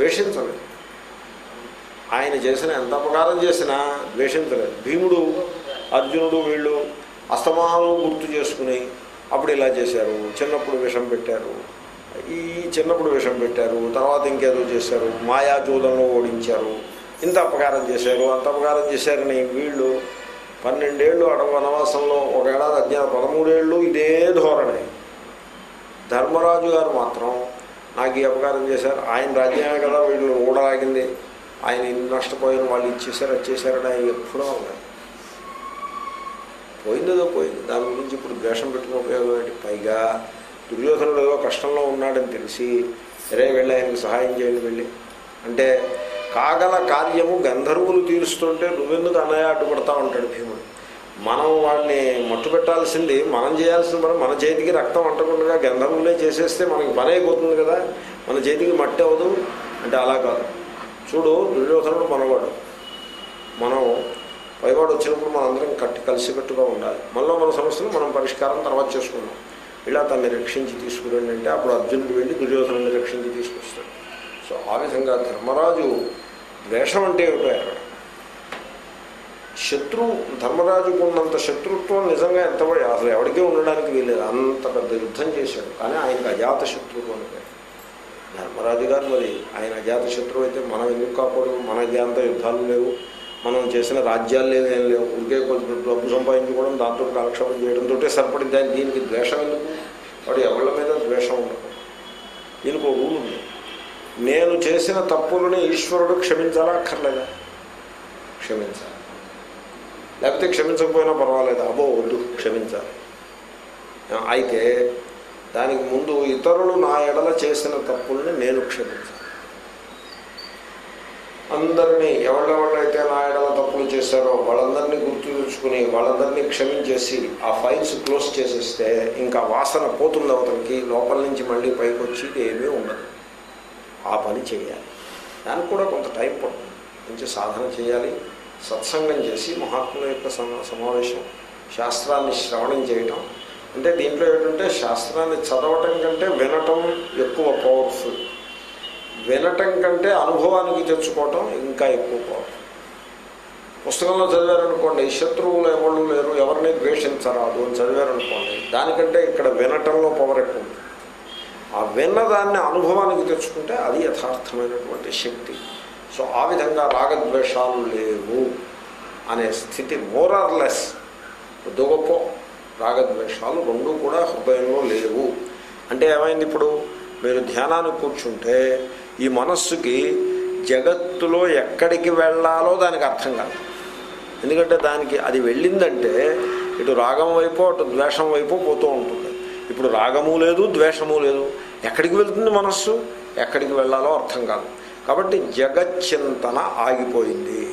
ద్వేషించలేదు ఆయన చేసిన ఎంత అపకారం చేసినా ద్వేషించలేదు భీముడు అర్జునుడు వీళ్ళు అస్తమానం గుర్తు చేసుకుని అప్పుడు ఇలా చేశారు చిన్నప్పుడు విషం పెట్టారు ఈ చిన్నప్పుడు విషం పెట్టారు తర్వాత ఇంకేదో చేశారు మాయాజూదంలో ఓడించారు ఇంత అపకారం చేశారు అంత అపకారం చేశారని వీళ్ళు పన్నెండేళ్ళు అడవి వనవాసంలో ఒక ఏడాది అజ్ఞాన పదమూడేళ్ళు ఇదే ధోరణి ధర్మరాజు గారు మాత్రం నాకు ఈ అపకారం చేశారు ఆయన రాజ్యమే కదా వీళ్ళు ఊడలాగింది ఆయన ఇన్ని నష్టపోయిన వాళ్ళు ఇచ్చేసారు వచ్చేసారని ఆయన ఎప్పుడూ ఉన్నాయి పోయిందేదో పోయింది దాని గురించి ఇప్పుడు ద్వేషం పెట్టుకుని ఉపయోగం ఏంటి పైగా దుర్యోధనుడు ఏదో కష్టంలో ఉన్నాడని తెలిసి సరే వెళ్ళి ఆయనకు సహాయం చేయండి వెళ్ళి అంటే కాగల కార్యము గంధర్వులు తీరుస్తుంటే నువ్వెందుకు అన్నయ్య అడ్డుపడతా ఉంటాడు భీముడు మనం వాడిని మట్టు పెట్టాల్సింది మనం చేయాల్సిన పని మన చేతికి రక్తం అంటకుండా గంధర్వులే చేసేస్తే మనకి పని అయిపోతుంది కదా మన చేతికి మట్టి అవ్వదు అంటే అలా కాదు చూడు దుర్యోధనుడు మనవాడు మనం పైవాడు వచ్చినప్పుడు మనందరం కట్టి కలిసికట్టుగా ఉండాలి మనలో మన సమస్యలు మనం పరిష్కారం తర్వాత చేసుకుందాం ఇలా తనని రక్షించి తీసుకురండి అంటే అప్పుడు అర్జునుడు వెళ్ళి దుర్యోధనుని రక్షించి తీసుకొస్తాడు సో ఆ విధంగా ధర్మరాజు ద్వేషం అంటే ఏమిటో ఎరగడం శత్రు ధర్మరాజుకు ఉన్నంత శత్రుత్వం నిజంగా ఎంత అసలు ఎవరికీ ఉండడానికి వీలేదు అంత పెద్ద యుద్ధం చేశాడు కానీ ఆయనకు అజాత శత్రువు అని పేరు ధర్మరాజు గారు మరి ఆయన అజాత శత్రువు అయితే మనం ఎందుకు కాకూడదు మనకి అంత యుద్ధాలు లేవు మనం చేసిన రాజ్యాలు లేవు ఏం లేవు ఇంకే కొంచెం డబ్బు సంపాదించుకోవడం దాంతో కాలక్షేపం చేయడంతో సరిపడింది దాని దీనికి ద్వేషం ఎందుకు వాడు ఎవరి మీద ద్వేషం ఉండదు దీనికి ఒక రూల్ ఉంది నేను చేసిన తప్పులని ఈశ్వరుడు క్షమించాలా అక్కర్లేదా క్షమించాలి లేకపోతే క్షమించకపోయినా పర్వాలేదు అబో వద్దు క్షమించాలి అయితే దానికి ముందు ఇతరులు నా ఎడల చేసిన తప్పుల్ని నేను క్షమించాలి అందరినీ ఎవరెవరైతే నా ఎడల తప్పులు చేశారో వాళ్ళందరినీ గుర్తు తెచ్చుకుని వాళ్ళందరినీ క్షమించేసి ఆ ఫైల్స్ క్లోజ్ చేసేస్తే ఇంకా వాసన పోతుంది అవతలికి లోపల నుంచి మళ్ళీ పైకి వచ్చి ఏమీ ఉండదు ఆ పని చేయాలి దానికి కూడా కొంత టైం పడుతుంది మంచి సాధన చేయాలి సత్సంగం చేసి మహాత్ముల యొక్క సమ- సమావేశం శాస్త్రాన్ని శ్రవణం చేయటం అంటే దీంట్లో ఏంటంటే శాస్త్రాన్ని చదవటం కంటే వినటం ఎక్కువ పవర్ఫుల్ వినటం కంటే అనుభవానికి తెచ్చుకోవటం ఇంకా ఎక్కువ పవర్ఫుల్ పుస్తకంలో చదివారనుకోండి శత్రువులు ఎవరు లేరు ఎవరిని ద్వేషించరాదు అని చదివారనుకోండి దానికంటే ఇక్కడ వినటంలో పవర్ ఎక్కువ ఉంది ఆ విన్నదాన్ని అనుభవానికి తెచ్చుకుంటే అది యథార్థమైనటువంటి శక్తి సో ఆ విధంగా రాగద్వేషాలు లేవు అనే స్థితి మోరార్లెస్ కొద్ది గొప్ప రాగద్వేషాలు రెండు కూడా హృదయంలో లేవు అంటే ఏమైంది ఇప్పుడు మీరు ధ్యానానికి కూర్చుంటే ఈ మనస్సుకి జగత్తులో ఎక్కడికి వెళ్ళాలో దానికి అర్థం కాదు ఎందుకంటే దానికి అది వెళ్ళిందంటే ఇటు రాగం వైపు అటు ద్వేషం వైపు పోతూ ఉంటుంది ఇప్పుడు రాగము లేదు ద్వేషము లేదు ఎక్కడికి వెళ్తుంది మనస్సు ఎక్కడికి వెళ్ళాలో అర్థం కాదు కాబట్టి జగచ్చింతన ఆగిపోయింది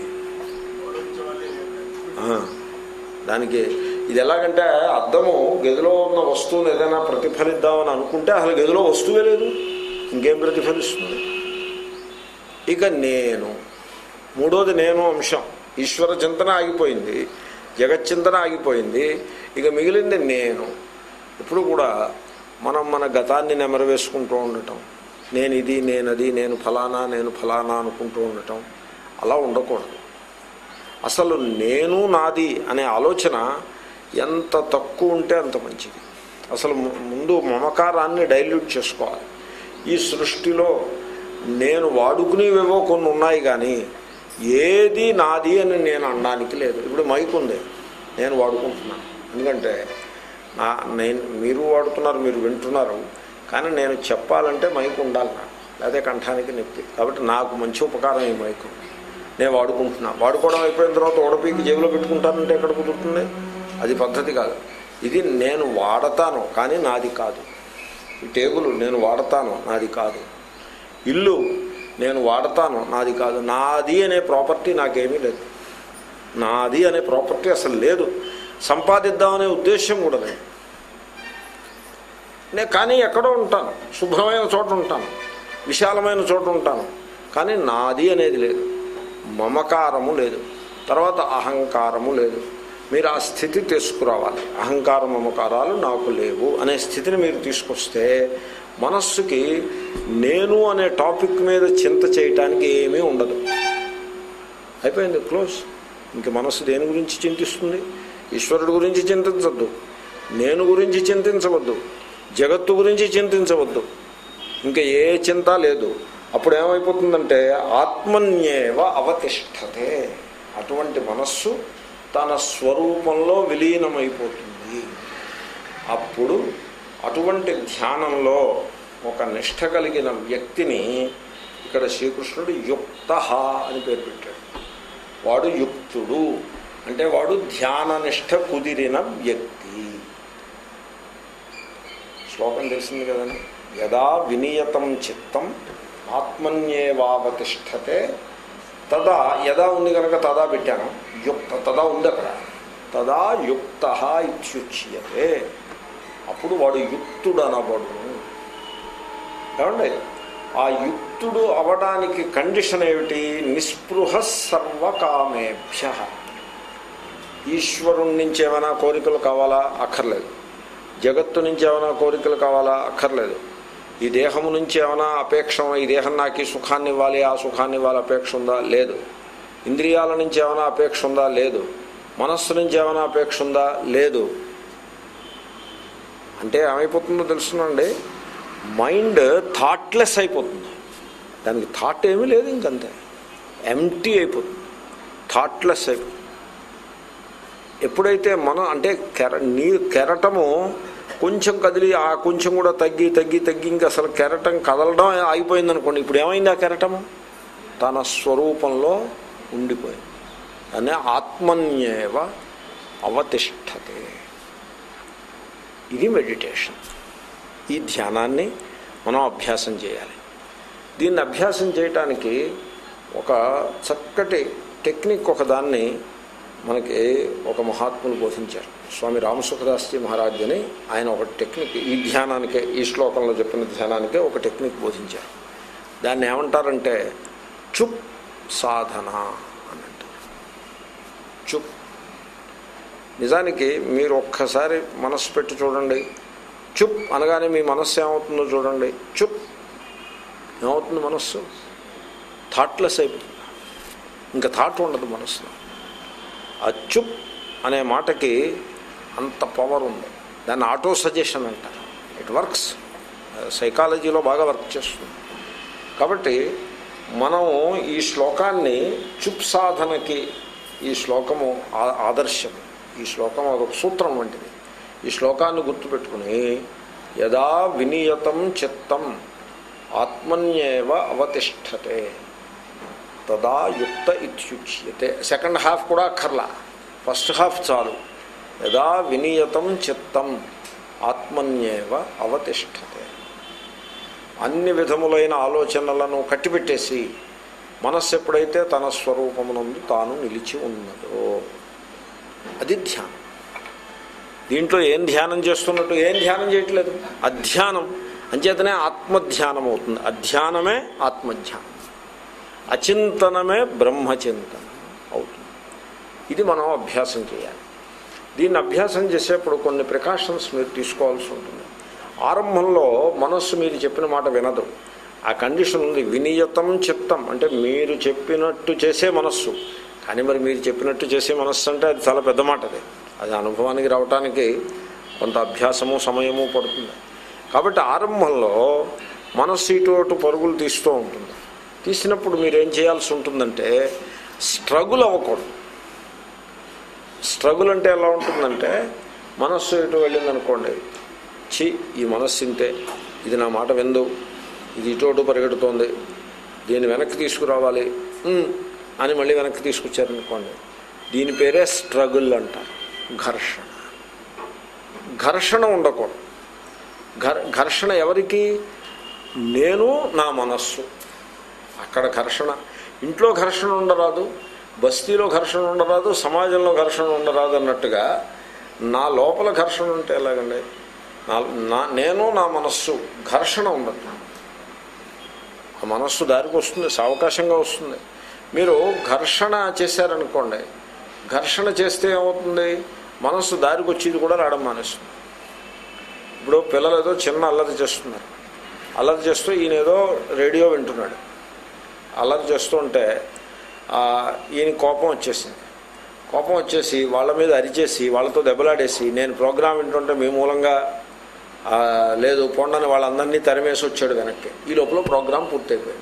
ఆ, దానికి ఇది ఎలాగంటే అద్దము గదిలో ఉన్న వస్తువుని ఏదైనా ప్రతిఫలిద్దామని అనుకుంటే అసలు గదిలో వస్తువే లేదు ఇంకేం ప్రతిఫలిస్తుంది ఇక నేను మూడోది నేను అంశం ఈశ్వర చింతన ఆగిపోయింది జగచ్చింతన ఆగిపోయింది ఇక మిగిలింది నేను ఇప్పుడు కూడా మనం మన గతాన్ని నెమరు వేసుకుంటూ ఉండటం నేను ఇది నేను అది నేను ఫలానా నేను ఫలానా అనుకుంటూ ఉండటం అలా ఉండకూడదు అసలు నేను నాది అనే ఆలోచన ఎంత తక్కువ ఉంటే అంత మంచిది అసలు ము- ముందు మమకారాన్ని డైల్యూట్ చేసుకోవాలి ఈ సృష్టిలో నేను వాడుకునేవేవో కొన్ని ఉన్నాయి కానీ ఏది నాది అని నేను అనడానికి లేదు ఇప్పుడు మైక్ ఉంది నేను వాడుకుంటున్నాను ఎందుకంటే నా నేను మీరు వాడుతున్నారు మీరు వింటున్నారు కానీ నేను చెప్పాలంటే మైక్ ఉండాలి నాకు లేకపోతే కంఠానికి నొప్పి కాబట్టి నాకు మంచి ఉపకారం ఈ మైకు నేను వాడుకుంటున్నా వాడుకోవడం అయిపోయిన తర్వాత ఓడపీకి జేబులో పెట్టుకుంటానంటే ఎక్కడ కుదురుతుంది అది పద్ధతి కాదు ఇది నేను వాడతాను కానీ నాది కాదు ఈ టేబుల్ నేను వాడతాను నాది కాదు ఇల్లు నేను వాడతాను నాది కాదు నాది అనే ప్రాపర్టీ నాకేమీ లేదు నాది అనే ప్రాపర్టీ అసలు లేదు సంపాదిద్దామనే ఉద్దేశం కూడా లేదు నేను కానీ ఎక్కడో ఉంటాను శుభ్రమైన చోట ఉంటాను విశాలమైన చోట ఉంటాను కానీ నాది అనేది లేదు మమకారము లేదు తర్వాత అహంకారము లేదు మీరు ఆ స్థితి తీసుకురావాలి అహంకార మమకారాలు నాకు లేవు అనే స్థితిని మీరు తీసుకొస్తే మనస్సుకి నేను అనే టాపిక్ మీద చింత చేయటానికి ఏమీ ఉండదు అయిపోయింది క్లోజ్ ఇంక మనస్సు దేని గురించి చింతిస్తుంది ఈశ్వరుడు గురించి చింతించవద్దు నేను గురించి చింతించవద్దు జగత్తు గురించి చింతించవద్దు ఇంకా ఏ చింత లేదు అప్పుడు ఏమైపోతుందంటే ఆత్మన్యేవ అవతిష్టతే అటువంటి మనస్సు తన స్వరూపంలో విలీనమైపోతుంది అప్పుడు అటువంటి ధ్యానంలో ఒక నిష్ట కలిగిన వ్యక్తిని ఇక్కడ శ్రీకృష్ణుడు యుక్త అని పేరు పెట్టాడు వాడు యుక్తుడు అంటే వాడు ధ్యాన నిష్ట కుదిరిన వ్యక్తి శ్లోకం తెలిసింది కదండి యదా వినియతం చిత్తం ఆత్మన్యేవావతిష్టతే తదా యదా ఉంది కనుక తదా పెట్టాను యుక్త తదా ఉంది అక్కడ తదా యుక్త ఇత్యుచ్యతే అప్పుడు వాడు యుక్తుడు అనబడును ఏమండి ఆ యుక్తుడు అవడానికి కండిషన్ ఏమిటి నిస్పృహ సర్వకామేభ్య ఈశ్వరుడి నుంచి ఏమైనా కోరికలు కావాలా అక్కర్లేదు జగత్తు నుంచి ఏమైనా కోరికలు కావాలా అక్కర్లేదు ఈ దేహము నుంచి ఏమైనా అపేక్ష ఈ దేహం నాకు ఈ సుఖాన్ని ఇవ్వాలి ఆ సుఖాన్ని ఇవ్వాలి అపేక్ష ఉందా లేదు ఇంద్రియాల నుంచి ఏమైనా అపేక్ష ఉందా లేదు మనస్సు నుంచి ఏమైనా అపేక్ష ఉందా లేదు అంటే ఏమైపోతుందో తెలుసునండి మైండ్ థాట్లెస్ అయిపోతుంది దానికి థాట్ ఏమీ లేదు ఇంకంతే ఎంటీ అయిపోతుంది థాట్లెస్ అయిపోతుంది ఎప్పుడైతే మనం అంటే కెర నీ కెరటము కొంచెం కదిలి ఆ కొంచెం కూడా తగ్గి తగ్గి తగ్గి ఇంకా అసలు కెరటం కదలడం ఆగిపోయింది అనుకోండి ఇప్పుడు ఏమైంది ఆ కెరటము తన స్వరూపంలో ఉండిపోయింది అనే ఆత్మన్యేవ అవతిష్టతే ఇది మెడిటేషన్ ఈ ధ్యానాన్ని మనం అభ్యాసం చేయాలి దీన్ని అభ్యాసం చేయటానికి ఒక చక్కటి టెక్నిక్ ఒకదాన్ని మనకి ఒక మహాత్ములు బోధించారు స్వామి రామసుఖదాస్జీ మహారాజ్ అని ఆయన ఒక టెక్నిక్ ఈ ధ్యానానికే ఈ శ్లోకంలో చెప్పిన ధ్యానానికే ఒక టెక్నిక్ బోధించారు దాన్ని ఏమంటారంటే చుప్ సాధన అని అంటారు చుప్ నిజానికి మీరు ఒక్కసారి మనస్సు పెట్టి చూడండి చుప్ అనగానే మీ మనస్సు ఏమవుతుందో చూడండి చుప్ ఏమవుతుంది మనస్సు థాట్లెస్ అయిపోతుంది ఇంకా థాట్ ఉండదు మనస్సులో ఆ చుప్ అనే మాటకి అంత పవర్ ఉంది దాన్ని ఆటో సజెషన్ అంటారు ఇట్ వర్క్స్ సైకాలజీలో బాగా వర్క్ చేస్తుంది కాబట్టి మనం ఈ శ్లోకాన్ని చుప్ సాధనకి ఈ శ్లోకము ఆ- ఆదర్శం ఈ శ్లోకం అదొక సూత్రం వంటిది ఈ శ్లోకాన్ని గుర్తుపెట్టుకుని యదా వినియతం చిత్తం ఆత్మన్యేవ అవతిష్టతే తదా యుక్త ఇత్యుచ్యతే సెకండ్ హాఫ్ కూడా అక్కర్లా ఫస్ట్ హాఫ్ చాలు యదా వినియతం చిత్తం ఆత్మన్యేవ అవతిష్టతే అన్ని విధములైన ఆలోచనలను కట్టిపెట్టేసి మనస్సు ఎప్పుడైతే తన స్వరూపమునందు తాను నిలిచి ఉన్నదో అది ధ్యానం దీంట్లో ఏం ధ్యానం చేస్తున్నట్టు ఏం ధ్యానం చేయట్లేదు అధ్యానం అంచేతనే ఆత్మధ్యానం అవుతుంది అధ్యానమే ఆత్మధ్యానం అచింతనమే బ్రహ్మచింతనం అవుతుంది ఇది మనం అభ్యాసం చేయాలి దీన్ని అభ్యాసం చేసేప్పుడు కొన్ని ప్రికాషన్స్ మీరు తీసుకోవాల్సి ఉంటుంది ఆరంభంలో మనస్సు మీరు చెప్పిన మాట వినదు ఆ కండిషన్ ఉంది వినియతం చిత్తం అంటే మీరు చెప్పినట్టు చేసే మనస్సు కానీ మరి మీరు చెప్పినట్టు చేసే మనస్సు అంటే అది చాలా పెద్ద మాట అది అది అనుభవానికి రావటానికి కొంత అభ్యాసము సమయము పడుతుంది కాబట్టి ఆరంభంలో మనస్సు ఇటు అటు పరుగులు తీస్తూ ఉంటుంది తీసినప్పుడు మీరు ఏం చేయాల్సి ఉంటుందంటే స్ట్రగుల్ అవ్వకూడదు స్ట్రగుల్ అంటే ఎలా ఉంటుందంటే మనస్సు ఇటు వెళ్ళిందనుకోండి చి ఈ మనస్సు ఇంతే ఇది నా మాట విందు ఇది ఇటు అటు పరిగెడుతోంది దీన్ని వెనక్కి తీసుకురావాలి ఉమ్, అని మళ్ళీ వెనక్కి తీసుకొచ్చారనుకోండి దీని పేరే స్ట్రగుల్ అంటారు ఘర్షణ ఘర్షణ ఉండకూడదు ఘర్ ఘర్షణ ఎవరికి నేను నా మనస్సు అక్కడ ఘర్షణ ఇంట్లో ఘర్షణ ఉండరాదు బస్తీలో ఘర్షణ ఉండరాదు సమాజంలో ఘర్షణ ఉండరాదు అన్నట్టుగా నా లోపల ఘర్షణ ఉంటే ఎలాగండి నా నా నేను నా మనస్సు ఘర్షణ ఉండదు ఆ మనస్సు దారికి వస్తుంది సావకాశంగా వస్తుంది మీరు ఘర్షణ చేశారనుకోండి ఘర్షణ చేస్తే ఏమవుతుంది మనస్సు దారికి వచ్చేది కూడా రావడం మానేస్తుంది ఇప్పుడు పిల్లలు ఏదో చిన్న అల్లరి చేస్తున్నారు అల్లరి చేస్తూ ఈయన ఏదో రేడియో వింటున్నాడు అల్లరి చేస్తూ ఉంటే ఆ, ఈయన కోపం వచ్చేసింది కోపం వచ్చేసి వాళ్ళ మీద అరిచేసి వాళ్ళతో దెబ్బలాడేసి నేను ప్రోగ్రాం వింటుంటే మీ మూలంగా ఆ, లేదు పొండని వాళ్ళందరినీ తరిమేసి వచ్చాడు వెనక్కి ఈ లోపల ప్రోగ్రాం పూర్తయిపోయింది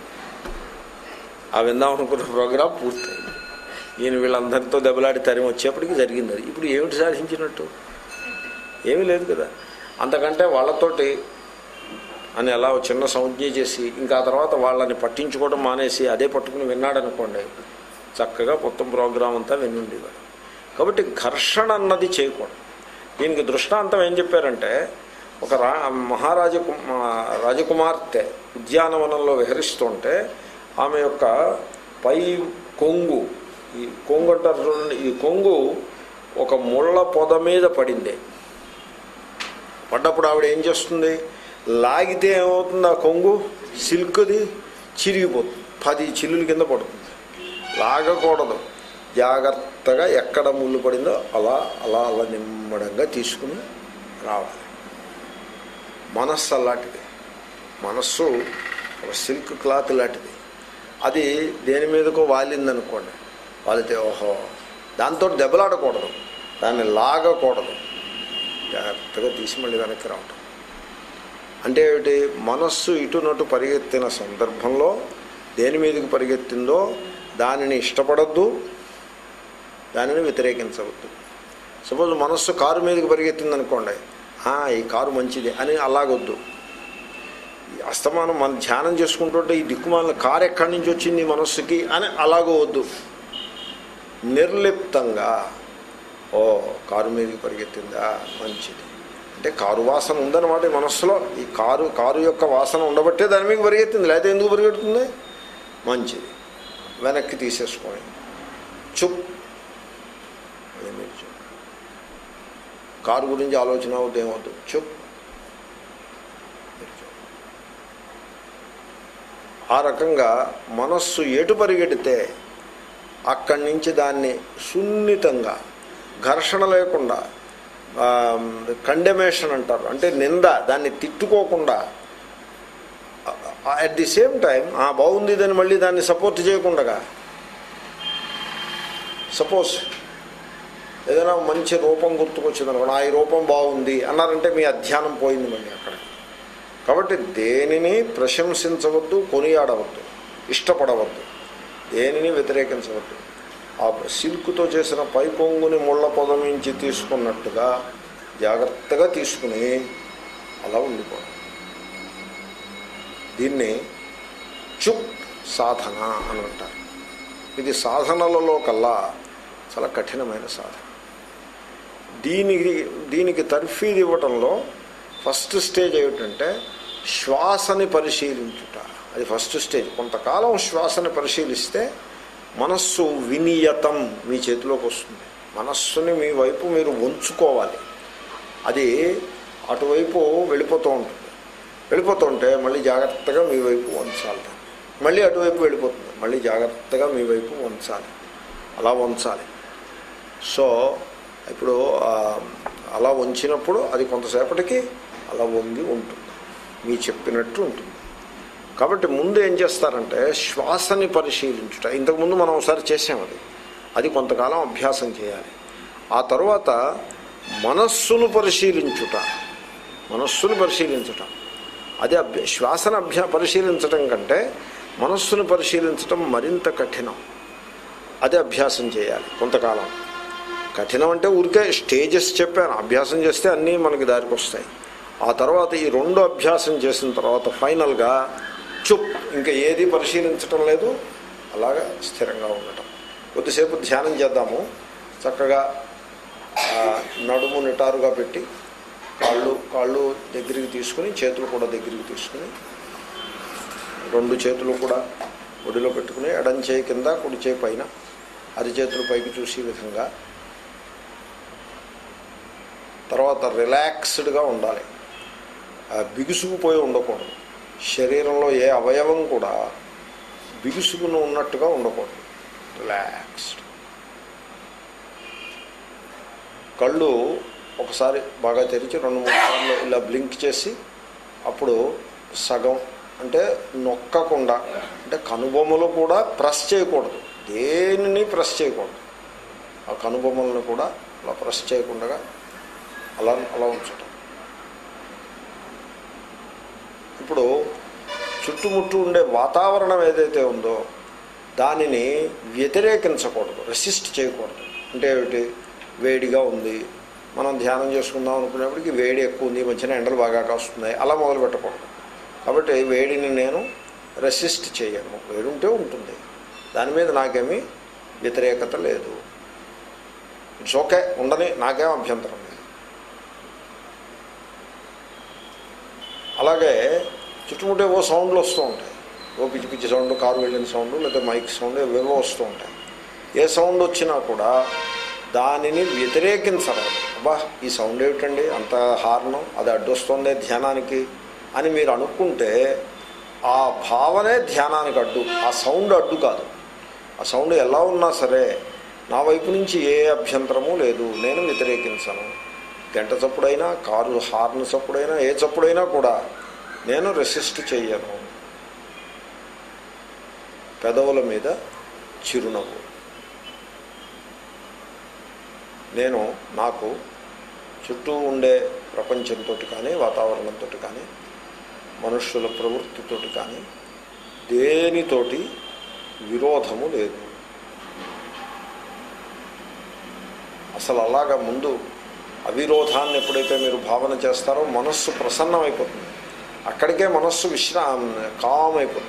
ఆ విందాం అనుకున్న ప్రోగ్రాం పూర్తయింది ఈయన వీళ్ళందరితో దెబ్బలాడి తరిమి వచ్చేప్పటికి జరిగింది అది ఇప్పుడు ఏమిటి సాధించినట్టు ఏమీ లేదు కదా అంతకంటే వాళ్ళతోటి అని అలా ఒక చిన్న సంజ్ఞ చేసి ఇంకా ఆ తర్వాత వాళ్ళని పట్టించుకోవడం మానేసి అదే పట్టుకుని విన్నాడనుకోండి చక్కగా మొత్తం ప్రోగ్రాం అంతా విని ఉండేవాడు కాబట్టి ఘర్షణ అన్నది చేయకూడదు దీనికి దృష్టాంతం ఏం చెప్పారంటే ఒక రా మహారాజ రాజకుమార్తె ఉద్యానవనంలో విహరిస్తుంటే ఆమె యొక్క పై కొంగు ఈ కొంగు అంటారు చూడండి ఈ కొంగు ఒక ముళ్ళ పొద మీద పడింది పడ్డప్పుడు ఆవిడ ఏం చేస్తుంది లాగితే ఏమవుతుంది ఆ కొంగు సిల్క్ది చిరిగిపోతుంది పది చిల్లుల కింద పడుతుంది లాగకూడదు జాగ్రత్తగా ఎక్కడ ముళ్ళు పడిందో అలా అలా అలా నిమ్మడంగా తీసుకుని రావాలి మనస్సు అలాంటిది మనస్సు ఒక సిల్క్ క్లాత్ లాంటిది అది దేని మీదకో వాలిందనుకోండి వాలితే ఓహో దాంతో దెబ్బలాడకూడదు దాన్ని లాగకూడదు జాగ్రత్తగా తీసి మళ్ళీ వెనక్కి రావటం అంటే ఏమిటి మనస్సు ఇటునటు పరిగెత్తిన సందర్భంలో దేని మీదకి పరిగెత్తిందో దానిని ఇష్టపడద్దు దానిని వ్యతిరేకించవద్దు సపోజ్ మనస్సు కారు మీదకి పరిగెత్తింది అనుకోండి "ఆ, ఈ కారు మంచిది అని అలాగొద్దు ఈ అస్తమానం మనం ధ్యానం చేసుకుంటుంటే ఈ దిక్కుమాల కారు ఎక్కడి నుంచి వచ్చింది ఈ మనస్సుకి అని అలాగో వద్దు నిర్లిప్తంగా ఓ కారు మీదకి పరిగెత్తిందా మంచిది అంటే కారు వాసన ఉందన్నమాట ఈ మనస్సులో ఈ కారు కారు యొక్క వాసన ఉండబట్టే దాని మీద పరిగెత్తింది లేకపోతే ఎందుకు పరిగెడుతుంది మంచిది వెనక్కి తీసేసుకొని చుప్ మళ్ళీ మీరు చూప్. కారు గురించి ఆలోచన అవుతుంది ఏమవుద్దు చుప్ మీరు చూప్. ఆ రకంగా మనస్సు ఎటు పరిగెడితే అక్కడి నుంచి దాన్ని సున్నితంగా ఘర్షణ లేకుండా కండెమేషన్ అంటారు అంటే నింద దాన్ని తిట్టుకోకుండా అట్ ది సేమ్ టైం ఆ బాగుంది దాన్ని మళ్ళీ దాన్ని సపోర్ట్ చేయకుండా సపోజ్ ఏదైనా మంచి రూపం గుర్తుకొచ్చింది అనుకోండి ఆ ఈ రూపం బాగుంది అన్నారంటే మీ అధ్యానం పోయింది మళ్ళీ అక్కడ కాబట్టి దేనిని ప్రశంసించవద్దు కొనియాడవద్దు ఇష్టపడవద్దు దేనిని వ్యతిరేకించవద్దు ఆ సిల్క్తో చేసిన పై కొంగుని ముళ్ళ పొదమించి తీసుకున్నట్టుగా జాగ్రత్తగా తీసుకుని అలా ఉండిపోవడం దీన్ని చుప్ సాధన అని అంటారు ఇది సాధనలలో కల్లా చాలా కఠినమైన సాధన దీనికి దీనికి తర్ఫీదు ఇవ్వటంలో ఫస్ట్ స్టేజ్ ఏమిటంటే శ్వాసని పరిశీలించుట అది ఫస్ట్ స్టేజ్ కొంతకాలం శ్వాసని పరిశీలిస్తే మనస్సు వినియతం మీ చేతిలోకి వస్తుంది మనస్సుని మీ వైపు మీరు ఉంచుకోవాలి అది అటువైపు వెళ్ళిపోతూ ఉంటుంది వెళ్ళిపోతుంటే మళ్ళీ జాగ్రత్తగా మీ వైపు వంచాలి దాన్ని. మళ్ళీ అటువైపు వెళ్ళిపోతుంది మళ్ళీ జాగ్రత్తగా మీ వైపు వంచాలి అలా వంచాలి సో ఇప్పుడు ఆ, అలా వంచినప్పుడు అది కొంతసేపటికి అలా వంగి ఉంటుంది మీ చెప్పినట్టు ఉంటుంది కాబట్టి ముందు ఏం చేస్తారంటే శ్వాసని పరిశీలించుట ఇంతకుముందు మనం ఒకసారి చేసాం అది అది కొంతకాలం అభ్యాసం చేయాలి ఆ తర్వాత మనస్సును పరిశీలించుట మనస్సును పరిశీలించుట అది అభ్య శ్వాసను అభ్యా పరిశీలించటం కంటే మనస్సును పరిశీలించటం మరింత కఠినం అది అభ్యాసం చేయాలి కొంతకాలం కఠినం అంటే ఊరికే స్టేజెస్ చెప్పాను అభ్యాసం చేస్తే అన్నీ మనకి దారికి వస్తాయి ఆ తర్వాత ఈ రెండు అభ్యాసం చేసిన తర్వాత ఫైనల్గా చుప్ ఇంకా ఏది పరిశీలించటం లేదు అలాగా స్థిరంగా ఉండటం కొద్దిసేపు ధ్యానం చేద్దాము చక్కగా ఆ, నడుము నిటారుగా పెట్టి కాళ్ళు కాళ్ళు దగ్గరికి తీసుకుని చేతులు కూడా దగ్గరికి తీసుకుని రెండు చేతులు కూడా ఒడిలో పెట్టుకుని ఎడం చేయి కింద కుడి చేయి పైన అరిచేతులు పైకి చూసే విధంగా తర్వాత రిలాక్స్డ్గా ఉండాలి ఆ బిగుసుకుపోయి ఉండకూడదు శరీరంలో ఏ అవయవం కూడా బిగుసుకుని ఉన్నట్టుగా ఉండకూడదు రిలాక్స్డ్ కళ్ళు ఒకసారి బాగా తెరిచి రెండు మూడు సార్లు ఇలా బ్లింక్ చేసి అప్పుడు సగం అంటే నొక్కకుండా అంటే కనుబొమ్మలు కూడా ప్రెస్ చేయకూడదు దేనిని ప్రెస్ చేయకూడదు ఆ కనుబొమ్మలను కూడా అలా ప్రెస్ చేయకుండా అలా అలా ఉంచటం ఇప్పుడు చుట్టుముట్టు ఉండే వాతావరణం ఏదైతే ఉందో దానిని వ్యతిరేకించకూడదు రెసిస్ట్ చేయకూడదు అంటే ఏమిటి వేడిగా ఉంది మనం ధ్యానం చేసుకుందాం అనుకునేప్పటికి వేడి ఎక్కువ ఉంది ఈ మధ్యన ఎండలు బాగా కాస్తున్నాయి అలా మొదలు పెట్టకూడదు కాబట్టి వేడిని నేను రెసిస్ట్ చేయను వేడి ఉంటే ఉంటుంది దాని మీద నాకేమీ వ్యతిరేకత లేదు ఇట్స్ ఓకే ఉండని నాకేం అభ్యంతరం లేదు అలాగే చుట్టుముట్టే ఓ సౌండ్లు వస్తూ ఉంటాయి ఓ పిచ్చి పిచ్చి సౌండ్ కారు వెళ్ళిన సౌండ్ లేదా మైక్ సౌండ్ ఏవేవో వస్తూ ఉంటాయి ఏ సౌండ్ వచ్చినా కూడా దానిని వ్యతిరేకించరాదు అబ్బా ఈ సౌండ్ ఏమిటండి అంత హార్నం అది అడ్డొస్తుంది ధ్యానానికి అని మీరు అనుకుంటే ఆ భావనే ధ్యానానికి అడ్డు ఆ సౌండ్ అడ్డు కాదు ఆ సౌండ్ ఎలా ఉన్నా సరే నా వైపు నుంచి ఏ అభ్యంతరము లేదు నేను వ్యతిరేకించను గంట చప్పుడైనా కారు హార్న్ చప్పుడైనా ఏ చప్పుడైనా కూడా నేను రెసిస్ట్ చెయ్యను పెదవుల మీద చిరునవ్వు నేను నాకు చుట్టూ ఉండే ప్రపంచంతో కానీ వాతావరణంతో కానీ మనుష్యుల ప్రవృత్తితో కానీ దేనితోటి విరోధము లేదు అసలు అలాగా ముందు అవిరోధాన్ని ఎప్పుడైతే మీరు భావన చేస్తారో మనస్సు ప్రసన్నమైపోతుంది అక్కడికే మనస్సు విశ్రా కామ్ అయిపోతుంది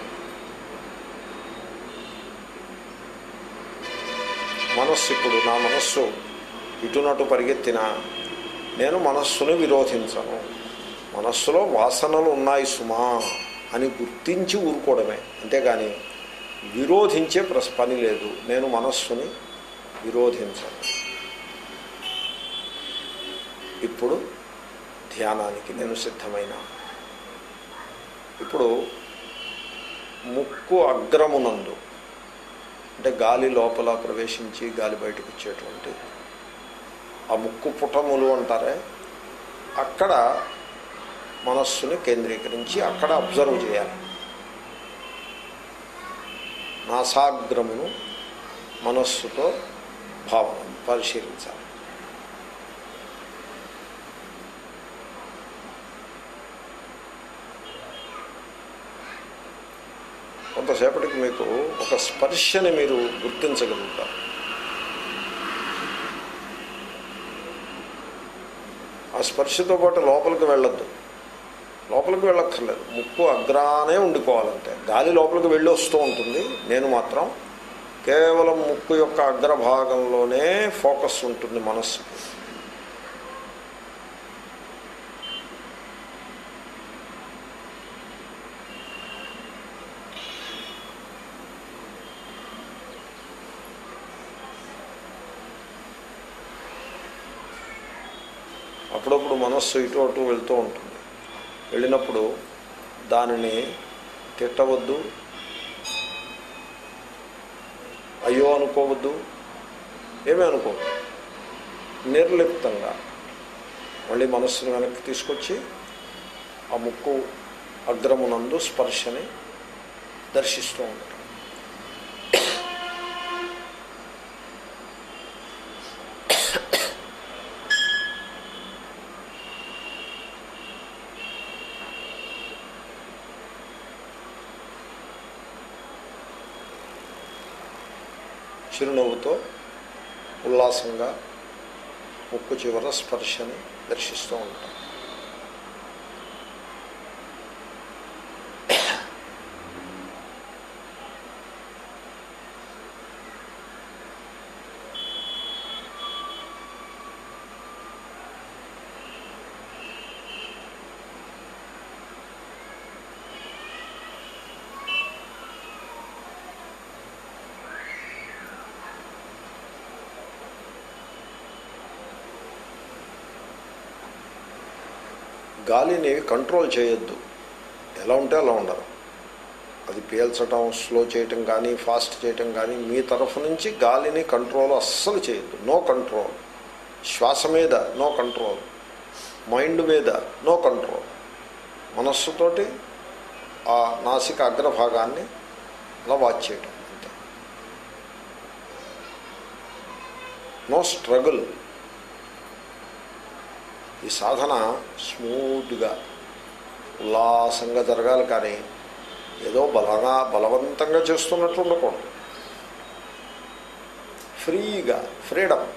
మనస్సు ఇప్పుడు నా మనస్సు ఇటునటు పరిగెత్తినా నేను మనస్సుని విరోధించను మనస్సులో వాసనలు ఉన్నాయి సుమా అని గుర్తించి ఊరుకోవడమే అంతేగాని విరోధించే ప్రస్ పని లేదు నేను మనస్సుని విరోధించను ఇప్పుడు ధ్యానానికి నేను సిద్ధమైన ఇప్పుడు ముక్కు అగ్రమునందు అంటే గాలి లోపల ప్రవేశించి గాలి బయటకు వచ్చేటువంటి ఆ ముక్కు పుటములు అంటారే అక్కడ మనస్సుని కేంద్రీకరించి అక్కడ అబ్జర్వ్ చేయాలి నాసాగ్రమును మనస్సుతో భావన పరిశీలించాలి కొంతసేపటికి మీకు ఒక స్పర్శని మీరు గుర్తించగలుగుతారు ఆ స్పర్శతో పాటు లోపలికి వెళ్ళొద్దు లోపలికి వెళ్ళక్కర్లేదు ముక్కు అగ్రానే ఉండిపోవాలంటే గాలి లోపలికి వెళ్ళి వస్తూ ఉంటుంది నేను మాత్రం కేవలం ముక్కు యొక్క అగ్రభాగంలోనే ఫోకస్ ఉంటుంది మనస్సుకి అప్పుడప్పుడు మనస్సు ఇటు అటు వెళ్తూ ఉంటుంది వెళ్ళినప్పుడు దానిని తిట్టవద్దు అయ్యో అనుకోవద్దు ఏమీ అనుకోవద్దు నిర్లిప్తంగా మళ్ళీ మనస్సును వెనక్కి తీసుకొచ్చి ఆ ముక్కు అగ్రమునందు స్పర్శని దర్శిస్తూ ఉంటాం చిరునవ్వుతో ఉల్లాసంగా ముక్కు చివర స్పర్శని దర్శిస్తూ ఉంటాం గాలిని కంట్రోల్ చేయొద్దు ఎలా ఉంటే అలా ఉండాలి అది పీల్చడం స్లో చేయటం కానీ ఫాస్ట్ చేయటం కానీ మీ తరఫు నుంచి గాలిని కంట్రోల్ అస్సలు చేయొద్దు నో కంట్రోల్ శ్వాస మీద నో కంట్రోల్ మైండ్ మీద నో కంట్రోల్ మనస్సుతోటి ఆ నాసిక అగ్రభాగాన్ని అలా వాచ్ చేయటం అంతే నో స్ట్రగుల్ ఈ సాధన స్మూత్గా ఉల్లాసంగా జరగాలి కానీ ఏదో బలగా బలవంతంగా చేస్తున్నట్లు ఉండకూడదు ఫ్రీగా ఫ్రీడమ్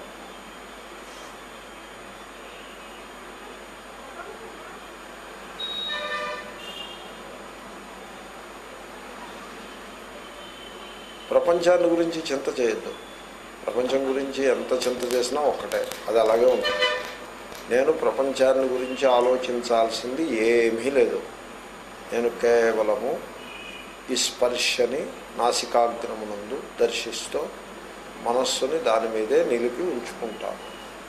ప్రపంచాన్ని గురించి చింత చేయొద్దు ప్రపంచం గురించి ఎంత చింత చేసినా ఒక్కటే అది అలాగే ఉంటుంది నేను ప్రపంచాన్ని గురించి ఆలోచించాల్సింది ఏమీ లేదు నేను కేవలము ఈ స్పర్శని నాసికాగ్రమునందు దర్శిస్తూ మనస్సుని దాని మీదే నిలిపి ఉంచుకుంటాను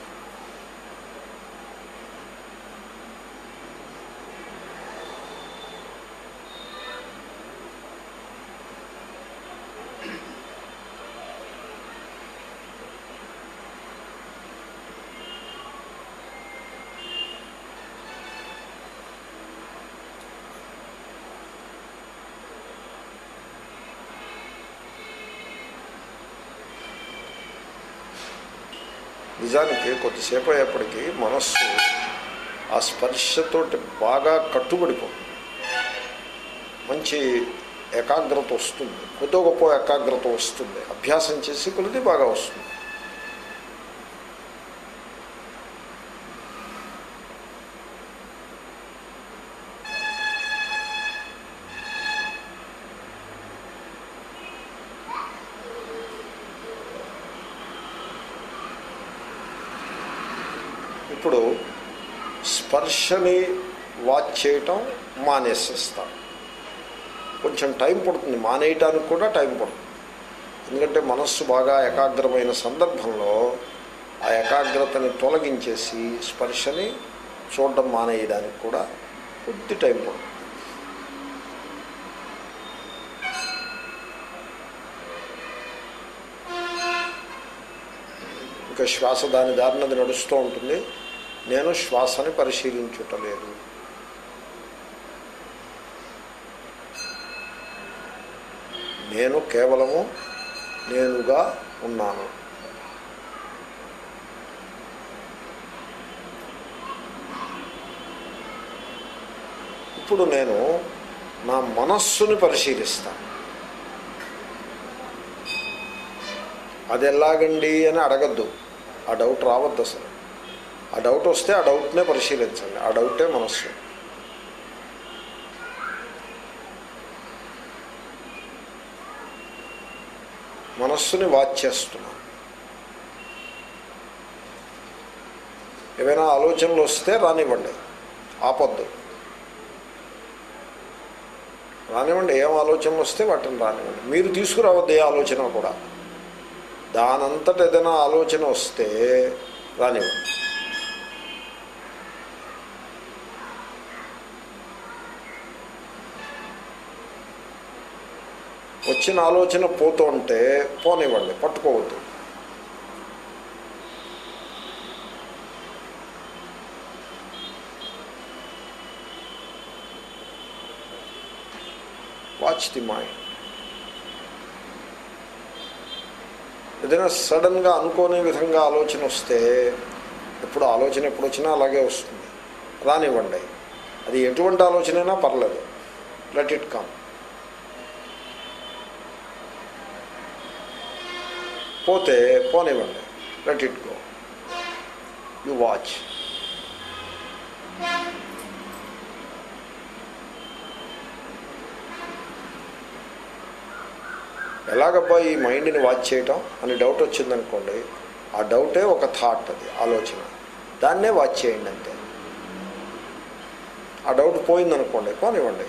నిజానికి కొద్దిసేపు అయ్యేప్పటికీ మనస్సు ఆ స్పర్శతోటి బాగా కట్టుబడిపోతుంది మంచి ఏకాగ్రత వస్తుంది కొద్ది గొప్ప ఏకాగ్రత వస్తుంది అభ్యాసం చేసి కొద్ది బాగా వస్తుంది ఇప్పుడు స్పర్శని వాచ్ చేయటం మానేసేస్తాం కొంచెం టైం పడుతుంది మానేయటానికి కూడా టైం పడుతుంది ఎందుకంటే మనస్సు బాగా ఏకాగ్రమైన సందర్భంలో ఆ ఏకాగ్రతని తొలగించేసి స్పర్శని చూడడం మానేయడానికి కూడా కొద్ది టైం పడుతుంది ఇంకా శ్వాస దాని దారినది నడుస్తూ ఉంటుంది నేను శ్వాసని పరిశీలించుటలేదు నేను కేవలము నేనుగా ఉన్నాను ఇప్పుడు నేను నా మనస్సుని పరిశీలిస్తాను అది ఎలాగండి అని అడగద్దు ఆ డౌట్ రావద్దు అసలు ఆ డౌట్ వస్తే ఆ డౌట్నే పరిశీలించండి ఆ డౌటే మనస్సు మనస్సుని వాచ్ చేస్తున్నాను ఏవైనా ఆలోచనలు వస్తే రానివ్వండి ఆపొద్దు రానివ్వండి ఏం ఆలోచనలు వస్తే వాటిని రానివ్వండి మీరు తీసుకురావద్దు ఏ ఆలోచన కూడా దానంతట ఏదైనా ఆలోచన వస్తే రానివ్వండి వచ్చిన ఆలోచన పోతూ ఉంటే పోనివ్వండి పట్టుకోవద్దు వాచ్ ది మైండ్ ఏదైనా సడన్గా అనుకోని విధంగా ఆలోచన వస్తే ఎప్పుడు ఆలోచన ఎప్పుడు వచ్చినా అలాగే వస్తుంది రానివ్వండి అది ఎటువంటి ఆలోచన అయినా పర్లేదు లెట్ ఇట్ కమ్ పోతే పోనివ్వండి let it go you watch ఎలాగబ్బా ఈ మైండ్ని వాచ్ చేయటం అని డౌట్ వచ్చిందనుకోండి ఆ డౌటే ఒక థాట్ అది ఆలోచన దాన్నే వాచ్ చేయండి అంతే ఆ డౌట్ పోయిందనుకోండి పోనివ్వండి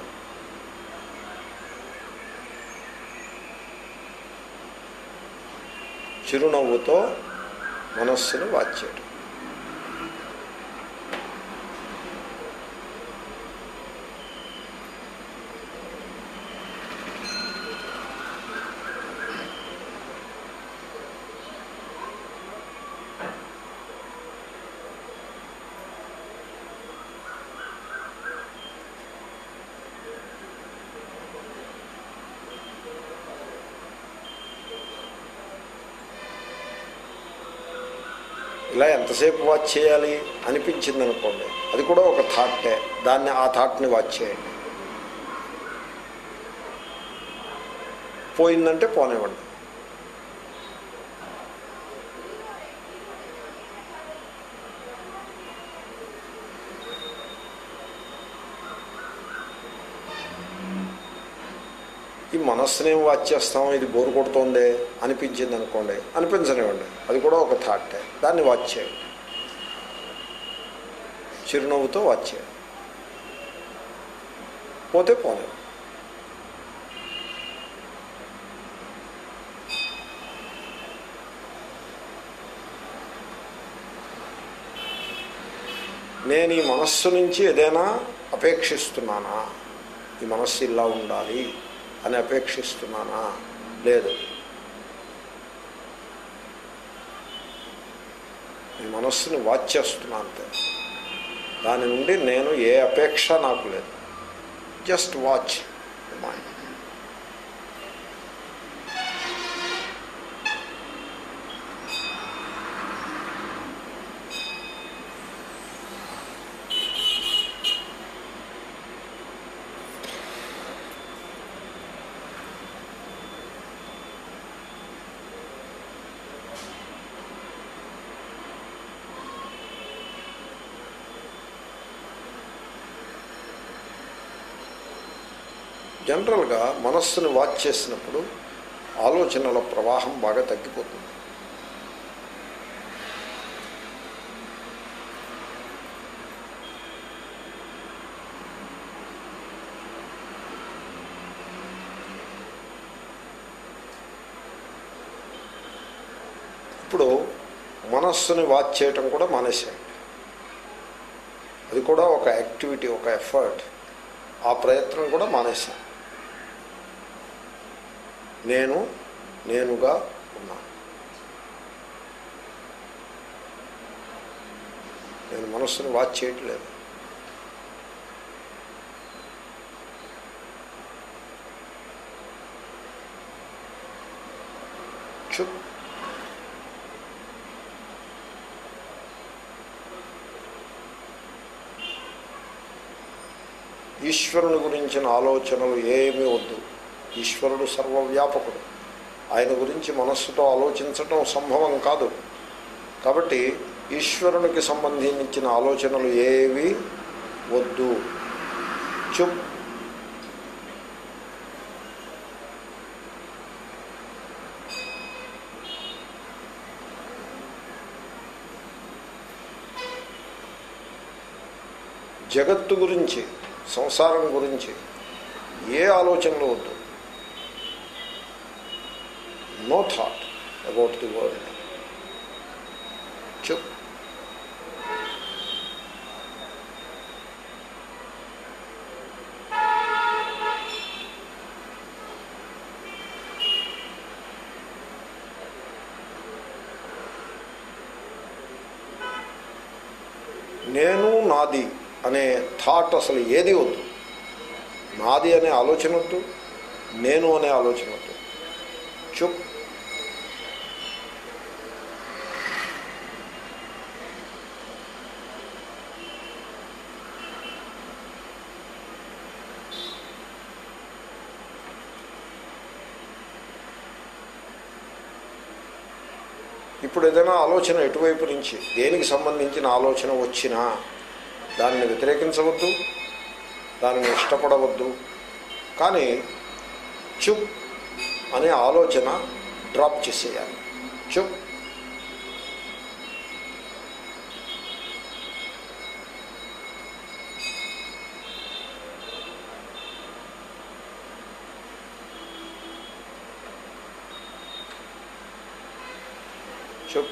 చిరునవ్వుతో మనస్సుని వాచ్ చేయడం ఇలా ఎంతసేపు వాచ్ చేయాలి అనిపించింది అనుకోండి అది కూడా ఒక థాటే దాన్ని ఆ థాట్ని వాచ్ చేయండి పోయిందంటే పోనివ్వండి ఈ మనస్సునేం వాచ్ చేస్తాం ఇది బోరు కొడుతోందే అనిపించింది అనుకోండి అనిపించనివ్వండి అది కూడా ఒక థాటే దాన్ని వాచ్ చేయండి చిరునవ్వుతో వాచ్ చేయండి పోతే పోలేదు నేను ఈ మనస్సు నుంచి ఏదైనా అపేక్షిస్తున్నానా ఈ మనస్సు ఇలా ఉండాలి అని అపేక్షిస్తున్నానా లేదు ఈ మనస్సుని వాచ్ చేస్తున్నా అంతే దాని నుండి నేను ఏ అపేక్ష నాకు లేదు జస్ట్ వాచ్ మైండ్ జనరల్గా మనస్సుని వాచ్ చేసినప్పుడు ఆలోచనల ప్రవాహం బాగా తగ్గిపోతుంది ఇప్పుడు మనస్సుని వాచ్ చేయటం కూడా మానేసేయండి అది కూడా ఒక యాక్టివిటీ ఒక ఎఫర్ట్ ఆ ప్రయత్నం కూడా మానేశాను నేను నేనుగా ఉన్నాను నేను మనస్సును వాచ్ చేయట్లేదు చుప్ ఈశ్వరుని గురించిన ఆలోచనలు ఏమీ వద్దు ఈశ్వరుడు సర్వవ్యాపకుడు ఆయన గురించి మనస్సుతో ఆలోచించటం సంభవం కాదు కాబట్టి ఈశ్వరునికి సంబంధించిన ఆలోచనలు ఏవి వద్దు చుప్ జగత్తు గురించి సంసారం గురించి ఏ ఆలోచనలు వద్దు no thought about the world చుప్ నేను నాది అనే థాట్ అసలు ఏది వద్దు నాది అనే ఆలోచన వద్దు నేను అనే ఆలోచన వద్దు చుప్ ఇప్పుడు ఏదైనా ఆలోచన ఎటువైపు నుంచి దేనికి సంబంధించిన ఆలోచన వచ్చినా దాన్ని వ్యతిరేకించవద్దు దానిని ఇష్టపడవద్దు కానీ చుప్ అనే ఆలోచన డ్రాప్ చేసేయాలి చుప్ చుప్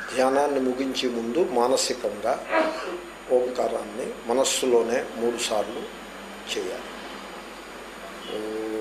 ధ్యానాన్ని ముగించే ముందు మానసికంగా ఓంకారాన్ని మనస్సులోనే మూడు సార్లు చేయాలి ఓ